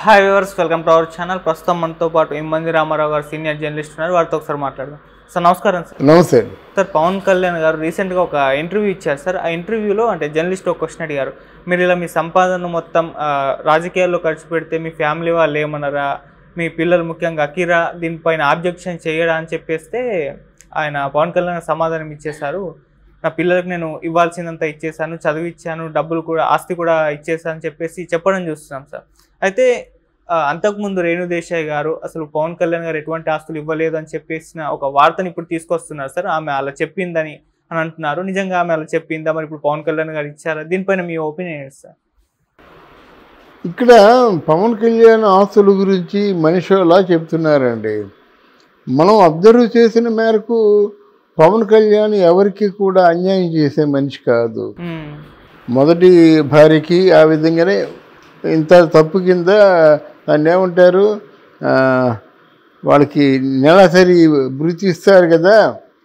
Hi viewers welcome to our channel ప్రస్తుతం మనతో పాటు ఇమ్మంది రామారావు గారు సీనియర్ జర్నలిస్ట్ ఉన్నారు వారితో ఒకసారి మాట్లాడదాం సార్ నమస్కారం సార్ నమస్తే సార్ పవన్ కళ్యాణ్ గారు రీసెంట్గా ఒక ఇంటర్వ్యూ ఇచ్చారు సార్ ఆ ఇంటర్వ్యూలో అంటే జర్నలిస్ట్ ఒక క్వశ్చన్ అడిగారు మీరు ఇలా మీ సంపాదన మొత్తం ఆ, రాజకీయాల్లో ఖర్చు పెడితే మీ ఫ్యామిలీ వాళ్ళు ఏమన్నారా మీ పిల్లలు ముఖ్యంగా అకీరా దీనిపైన ఆబ్జెక్షన్ చేయడా అని చెప్పేస్తే ఆయన పవన్ కళ్యాణ్ గారు సమాధానం ఇచ్చేశారు నా పిల్లలకు నేను ఇవ్వాల్సిందంత ఇచ్చేసాను చదివిచ్చాను డబ్బులు కూడా ఆస్తి కూడా ఇచ్చేసాను అని చెప్పేసి చెప్పడం చూస్తున్నాం సార్ అయితే ఆ, అంతకుముందు రేణు దేశాయ్ గారు అసలు పవన్ కళ్యాణ్ గారు ఎటువంటి ఆస్తులు ఇవ్వలేదు అని చెప్పేసిన ఒక వార్తని ఇప్పుడు తీసుకొస్తున్నారు సార్ ఆమె అలా చెప్పిందని అని అంటున్నారు నిజంగా ఆమె అలా చెప్పిందా మరి ఇప్పుడు పవన్ కళ్యాణ్ గారు ఇచ్చారా దీనిపైన మీ ఒపీనియన్ ఏంటి సార్ ఇక్కడ పవన్ కళ్యాణ్ ఆస్తుల గురించి మనిషిలా చెప్తున్నారండి మనం అబ్జర్వ్ చేసిన మేరకు పవన్ కళ్యాణ్ ఎవరికి కూడా అన్యాయం చేసే మనిషి కాదు మ్మ్. మొదటి భార్యకి ఆ విధంగానే ఇంత తప్పు కింద దాన్ని ఏమంటారు ఆ, వాళ్ళకి నెలసరి భృతి ఇస్తారు కదా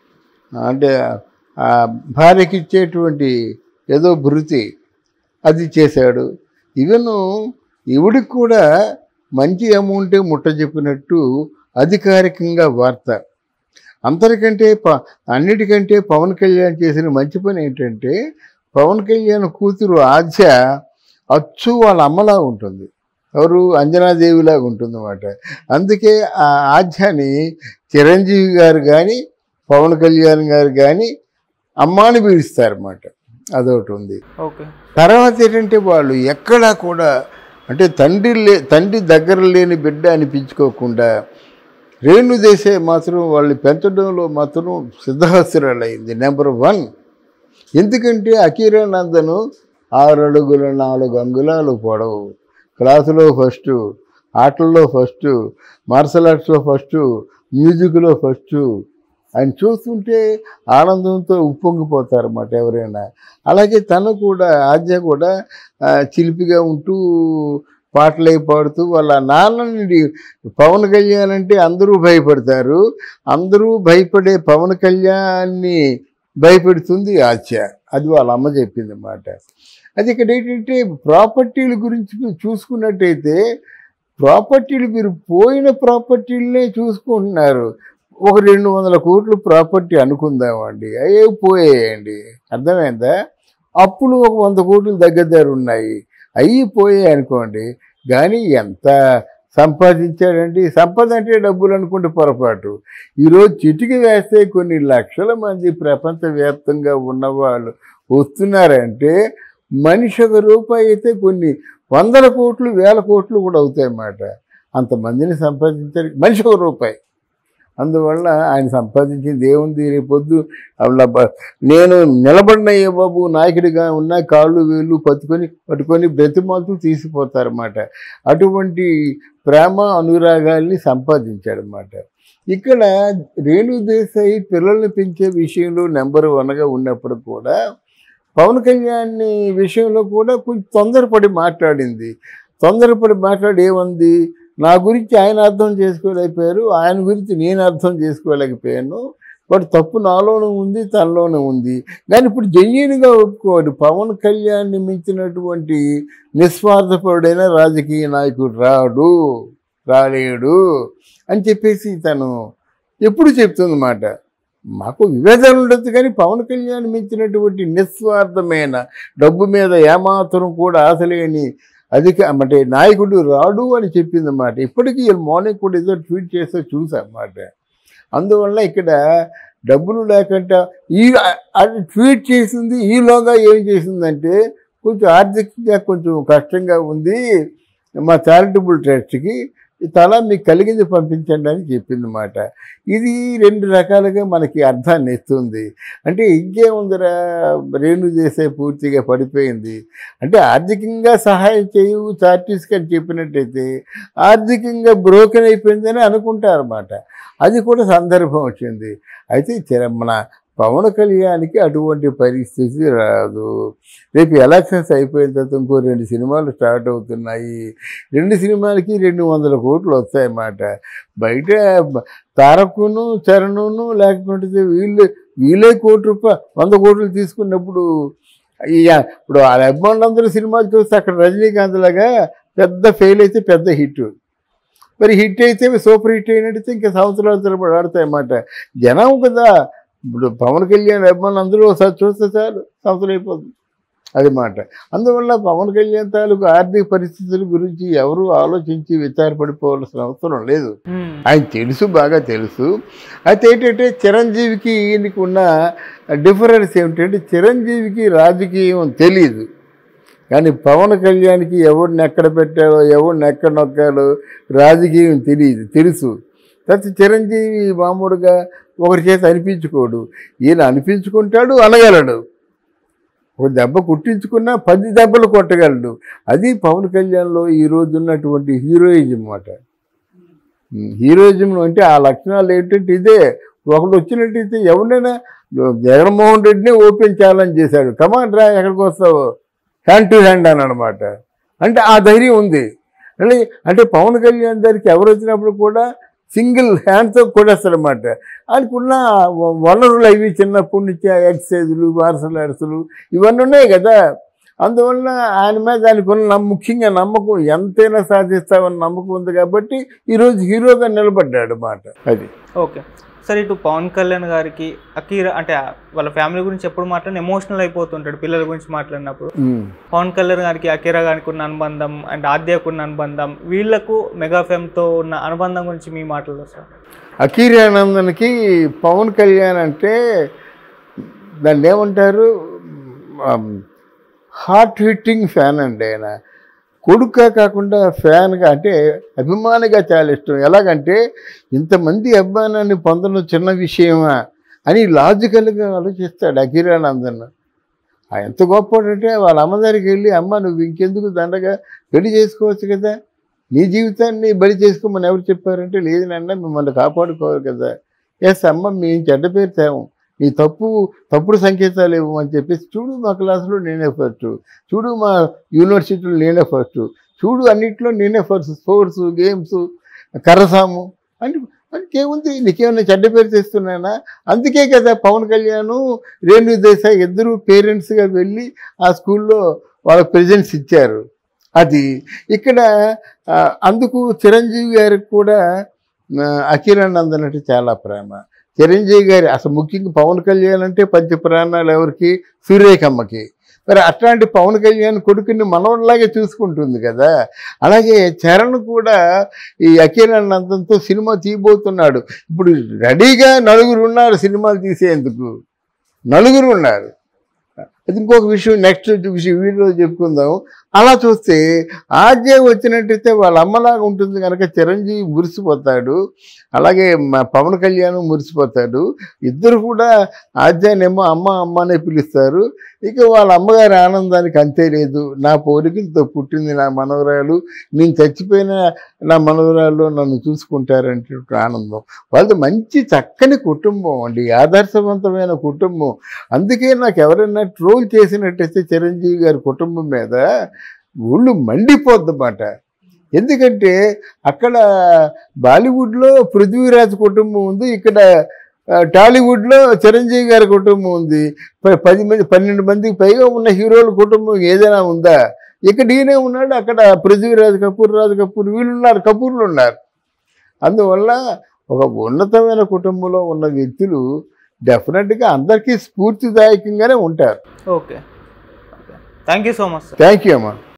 అంటే ఆ భార్యకి ఇచ్చేటువంటి ఏదో భృతి అది చేశాడు ఈవెన్ ఇవిడికి కూడా మంచి అమౌంటే ముట్ట చెప్పినట్టు అధికారికంగా వార్త అందరికంటే ప అన్నిటికంటే పవన్ కళ్యాణ్ చేసిన మంచి పని ఏంటంటే పవన్ కళ్యాణ్ కూతురు ఆద్య అచ్చు వాళ్ళ అమ్మలా ఉంటుంది ఎవరు అంజనాదేవిలాగా ఉంటుంది అన్నమాట అందుకే ఆ ఆద్యాని చిరంజీవి గారు కానీ పవన్ కళ్యాణ్ గారు కానీ అమ్మాని పీడిస్తారన్నమాట అదొకటి ఉంది ఓకే తర్వాత ఏంటంటే వాళ్ళు ఎక్కడా కూడా అంటే తండ్రి లే తండ్రి దగ్గర లేని బిడ్డ అనిపించుకోకుండా రేణు దేశే మాత్రం వాళ్ళని పెంచడంలో మాత్రం సిద్ధహస్తురాలైంది నెంబర్ వన్ ఎందుకంటే అకీరానందను ఆరు అడుగుల నాలుగు అంగుళాలు పొడవు క్లాసులో ఫస్ట్ ఆటల్లో ఫస్ట్ మార్షల్ ఆర్ట్స్లో ఫస్ట్ మ్యూజిక్లో ఫస్ట్ ఆయన చూస్తుంటే ఆనందంతో ఉప్పొంగిపోతారన్నమాట ఎవరైనా అలాగే తను కూడా ఆద్య కూడా ఆ, చిలిపిగా ఉంటూ పాటలై పాడుతూ వాళ్ళ నాన్నని పవన్ కళ్యాణ్ అంటే అందరూ భయపడతారు అందరూ భయపడే పవన్ కళ్యాణ్ని భయపెడుతుంది ఆద్య అది వాళ్ళ అమ్మ చెప్పింది అన్నమాట అది ఇక్కడ ఏంటంటే ప్రాపర్టీల గురించి మీరు చూసుకున్నట్టయితే ప్రాపర్టీలు మీరు పోయిన ప్రాపర్టీలనే చూసుకుంటున్నారు ఒక రెండు వందల కోట్లు ప్రాపర్టీ అనుకుందామండి అయ్యే పోయాయండి అర్థమైందా అప్పులు ఒక వంద కోట్లు దగ్గర దగ్గర ఉన్నాయి అయ్యి పోయాయి అనుకోండి కానీ ఎంత సంపాదించాడండి సంపద అంటే డబ్బులు అనుకుంటే పొరపాటు ఈరోజు చిటికి వేస్తే కొన్ని లక్షల మంది ప్రపంచవ్యాప్తంగా ఉన్నవాళ్ళు వస్తున్నారంటే మనిషి ఒక రూపాయి అయితే కొన్ని వందల కోట్లు వేల కోట్లు కూడా అవుతాయి అన్నమాట అంతమందిని సంపాదించారు మనిషి ఒక రూపాయి అందువల్ల ఆయన సంపాదించింది ఏముంది రేపొద్దు అలా బ- నేను నిలబడినయ్యే బాబు నాయకుడిగా ఉన్న కాళ్ళు వేళ్ళు పట్టుకొని పట్టుకొని బ్రతిమాలతో తీసిపోతారన్నమాట అటువంటి ప్రేమ అనురాగాల్ని సంపాదించాడనమాట ఇక్కడ రేణు దేశాయి పిల్లల్ని పెంచే విషయంలో నెంబర్ వన్గా ఉన్నప్పుడు కూడా పవన్ కళ్యాణ్ విషయంలో కూడా కొంచెం తొందరపడి మాట్లాడింది తొందరపడి మాట్లాడి ఏముంది నా గురించి ఆయన అర్థం చేసుకోలేకపోయారు ఆయన గురించి నేను అర్థం చేసుకోలేకపోయాను బట్ తప్పు నాలోనూ ఉంది తనలోనూ ఉంది కానీ ఇప్పుడు జెన్యున్గా ఒప్పుకోవాలి పవన్ కళ్యాణ్ని మించినటువంటి నిస్వార్థపరుడైన రాజకీయ నాయకుడు రాడు రాలేడు అని చెప్పేసి తను ఎప్పుడు చెప్తుందన్నమాట మాకు విభేదాలు ఉండొచ్చు కానీ పవన్ కళ్యాణ్ మించినటువంటి నిస్వార్థమైన డబ్బు మీద ఏమాత్రం కూడా ఆశలేని అధిక అంటే నాయకుడు రాడు అని చెప్పిందన్నమాట ఇప్పటికీ వీళ్ళు మార్నింగ్ కూడా ఏదో ట్వీట్ చేస్తే చూసామన్నమాట అందువల్ల ఇక్కడ డబ్బులు లేకుండా ఈ అది ట్వీట్ చేసింది ఈలోగా ఏం చేసిందంటే కొంచెం ఆర్థికంగా కొంచెం కష్టంగా ఉంది మా చారిటబుల్ ట్రస్ట్కి ఈ తల మీకు కలిగింది పంపించండి అని చెప్పిందన్నమాట ఇది రెండు రకాలుగా మనకి అర్థాన్ని ఇస్తుంది అంటే ఇంకేముందిరా రేణు చేసే పూర్తిగా పడిపోయింది అంటే ఆర్థికంగా సహాయం చేయు చార్టీస్కి అని చెప్పినట్టయితే ఆర్థికంగా బ్రోకెన్ అయిపోయిందని అనుకుంటారన్నమాట అది కూడా సందర్భం వచ్చింది అయితే చిర- మన పవన్ కళ్యాణ్కి అటువంటి పరిస్థితి రాదు రేపు ఎలక్షన్స్ అయిపోయిన తర్వాత ఇంకో రెండు సినిమాలు స్టార్ట్ అవుతున్నాయి రెండు సినిమాలకి రెండు వందల కోట్లు వస్తాయన్నమాట బయట బ- తారకును చరణును లేకపోతే వీళ్ళు వీళ్ళే కోటి రూపాయలు వంద కోట్లు తీసుకున్నప్పుడు ఈ ఇప్పుడు వాళ్ళ అభిమానులందరూ సినిమాలు చూస్తే అక్కడ రజనీకాంత్ లాగా పెద్ద ఫెయిల్ అయితే పెద్ద హిట్ మరి హిట్ అయితే సూపర్ హిట్ అయినట్టయితే ఇంకా సంవత్సరాల తరబడి ఆడతాయి అన్నమాట జనం కదా ఇప్పుడు పవన్ కళ్యాణ్ అభిమానులు అందరూ ఒకసారి చూస్తే చాలు సంవత్సరం అయిపోతుంది అది మాట అందువల్ల పవన్ కళ్యాణ్ తాలూకు ఆర్థిక పరిస్థితుల గురించి ఎవరు ఆలోచించి విచారపడిపోవాల్సిన అవసరం లేదు మ్మ్. ఆయన తెలుసు బాగా తెలుసు అయితే ఏంటంటే చిరంజీవికి ఈయనకి ఉన్న డిఫరెన్స్ ఏమిటంటే చిరంజీవికి రాజకీయం తెలియదు కానీ పవన్ కళ్యాణ్కి ఎవరిని ఎక్కడ పెట్టాలో ఎవరిని ఎక్కడ నొక్కాలో రాజకీయం తెలియదు తెలుసు తర్వాత చిరంజీవి మామూలుగా ఒకరి చేత అనిపించుకోడు ఈయన అనిపించుకుంటాడు అనగలడు ఒక దెబ్బ కుట్టించుకున్నా పది దెబ్బలు కొట్టగలడు అది పవన్ కళ్యాణ్లో ఈ రోజు ఉన్నటువంటి హీరోయిజం అన్నమాట హీరోయిజం అంటే ఆ లక్షణాలు ఏంటంటే ఇదే ఒకడు వచ్చినట్టయితే ఎవరినైనా జగన్మోహన్ రెడ్డిని ఓపెన్ ఛాలెంజ్ చేశాడు కమాండ్ రా ఎక్కడికి వస్తావు హ్యాండ్ టు హ్యాండ్ అని అనమాట అంటే ఆ ధైర్యం ఉంది అంటే అంటే పవన్ కళ్యాణ్ గారికి ఎవరు వచ్చినప్పుడు కూడా సింగిల్ హ్యాండ్తో కొడేస్తారన్నమాట ఆయనకున్న వ- వనరులు అవి చిన్నప్పటి నుంచి ఆ ఎక్సైజులు మార్షల్ ఆర్ట్స్లు ఇవన్నీ ఉన్నాయి కదా అందువల్ల ఆయన మీద ఆయనకు ఉన్న నమ్మ- ముఖ్యంగా నమ్మకం ఎంతైనా సాధిస్తామని నమ్మకం ఉంది కాబట్టి ఈరోజు హీరోగా నిలబడ్డాడు మాట అది ఓకే సార్ ఇటు పవన్ కళ్యాణ్ గారికి అకీరా అంటే వాళ్ళ ఫ్యామిలీ గురించి ఎప్పుడు మాట్లాడిన ఎమోషనల్ అయిపోతుంటాడు పిల్లల గురించి మాట్లాడినప్పుడు ఉమ్. పవన్ కళ్యాణ్ గారికి అకీరా గారికి ఉన్న అనుబంధం అండ్ ఆద్యకు ఉన్న అనుబంధం వీళ్ళకు మెగా ఫేమ్తో ఉన్న అనుబంధం గురించి మీ మాటల్లో సార్ అఖీరానందన్కి పవన్ కళ్యాణ్ అంటే దాన్ని ఏమంటారు హార్ట్ హిట్టింగ్ ఫ్యాన్ అండి ఆయన కొడుక కాకుండా ఫ్యాన్గా అంటే అభిమానిగా చాలా ఇష్టం ఎలాగంటే ఇంతమంది అభిమానాన్ని పొందడం చిన్న విషయమా అని లాజికల్గా ఆలోచిస్తాడు అఖీరానందన్ ఆ ఎంత గొప్పడంటే వాళ్ళ అమ్మ దగ్గరికి వెళ్ళి అమ్మ నువ్వు ఇంకెందుకు దండగా పెళ్లి చేసుకోవచ్చు కదా నీ జీవితాన్ని బలి చేసుకోమని ఎవరు చెప్పారంటే లేదు నాన్న మిమ్మల్ని కాపాడుకోవాలి కదా ఎస్ అమ్మ మేము చెడ్డ పేరు తేము నీ తప్పు తప్పుడు సంకేతాలు ఇవ్వమని చెప్పేసి చూడు మా క్లాసులో నేనే ఫస్ట్ చూడు మా యూనివర్సిటీలో నేనే ఫస్ట్ చూడు అన్నిట్లో నేనే ఫస్ట్ స్పోర్ట్స్ గేమ్స్ కర్రసాము అని ఇంకేముంది నీకేమైనా చెడ్డ పేరు తెస్తున్నానా అందుకే కదా పవన్ కళ్యాణ్ రేణు దేశాయ్ ఇద్దరు పేరెంట్స్గా వెళ్ళి ఆ స్కూల్లో వాళ్ళకి ప్రెజెన్స్ ఇచ్చారు అది ఇక్కడ ఆ, అందుకు చిరంజీవి గారికి కూడా ఆ, అఖిలానందన్ అంటే చాలా ప్రేమ చిరంజీవి గారి అసలు ముఖ్యంగా పవన్ కళ్యాణ్ అంటే పంచ ప్రాణాలు ఎవరికి సూర్యకమ్మకి మరి అట్లాంటి పవన్ కళ్యాణ్ కొడుకుని మనవడిలాగే చూసుకుంటుంది కదా అలాగే చరణ్ కూడా ఈ అఖిలానందంతో సినిమా తీయబోతున్నాడు ఇప్పుడు రెడీగా నలుగురు ఉన్నారు సినిమాలు తీసేందుకు నలుగురు ఉన్నారు అది ఇంకొక విషయం నెక్స్ట్ విషయం వీడియోలో చెప్పుకుందాం అలా చూస్తే ఆర్జే వచ్చినట్టయితే వాళ్ళ అమ్మలాగా ఉంటుంది కనుక చిరంజీవి మురిసిపోతాడు అలాగే మా పవన్ కళ్యాణ్ మురిసిపోతాడు ఇద్దరు కూడా ఆర్జేనేమో అమ్మ అమ్మ అనే పిలుస్తారు ఇక వాళ్ళ అమ్మగారి ఆనందానికి అంతే లేదు నా పోలికలతో పుట్టింది నా మనవరాలు నేను చచ్చిపోయిన నా మనవరాలు నన్ను చూసుకుంటారంటే ఆనందం వాళ్ళది మంచి చక్కని కుటుంబం అండి ఆదర్శవంతమైన కుటుంబం అందుకే నాకు ఎవరైనా ట్రోల్ చేసినట్టయితే చిరంజీవి గారి కుటుంబం మీద ఒళ్ళు మండిపోద్దన్నమాట ఎందుకంటే అక్కడ బాలీవుడ్లో పృథ్వీరాజ్ కుటుంబం ఉంది ఇక్కడ ఆ, టాలీవుడ్లో చిరంజీవి గారి కుటుంబం ఉంది ప- పది మంది పన్నెండు మందికి పైగా ఉన్న హీరోల కుటుంబం ఏదైనా ఉందా ఇక్కడ ఈయనే ఉన్నాడు అక్కడ పృథ్వీరాజ్ కపూర్ రాజ్ కపూర్ వీళ్ళు ఉన్నారు కపూర్లు ఉన్నారు అందువల్ల ఒక ఉన్నతమైన కుటుంబంలో ఉన్న వ్యక్తులు డెఫినెట్గా అందరికీ స్ఫూర్తిదాయకంగానే ఉంటారు okay okay thank you so much sir thank you అమ్మా